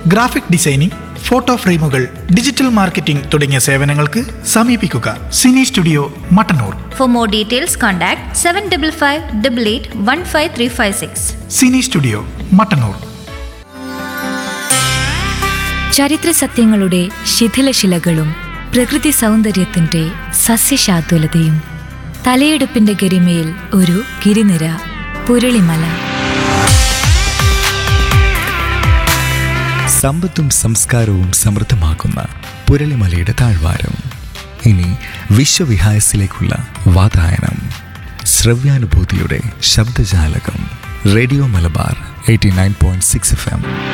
Graphic designing photo ഫ്രെയിമുകൾ digital marketing തുടങ്ങിയ സേവനങ്ങൾക്ക് സമീപിക്കുക cine studio Mattannur For more details, contact 755 15356. Cine studio Mattannur ചരിത്ര സത്യങ്ങളുടെ ശിഥിലശിലകളും പ്രകൃതി സൗന്ദര്യത്തിന്റെ സസ്യശാതുലതയും തലയെടുപ്പിന്റെ ഗരിമയിൽ ഒരു ഗിരിനിര പുരളിമല സമ്പത്തും സംസ്കാരവും സമൃദ്ധമാക്കുന്ന പുരളിമലയുടെ താഴ്വാരം ഇനി വിശ്വവിഹായസിലേക്കുള്ള വാതായനം ശ്രവ്യാനുഭൂതിയുടെ ശബ്ദജാലകം radio Malabar eighty nine point six F M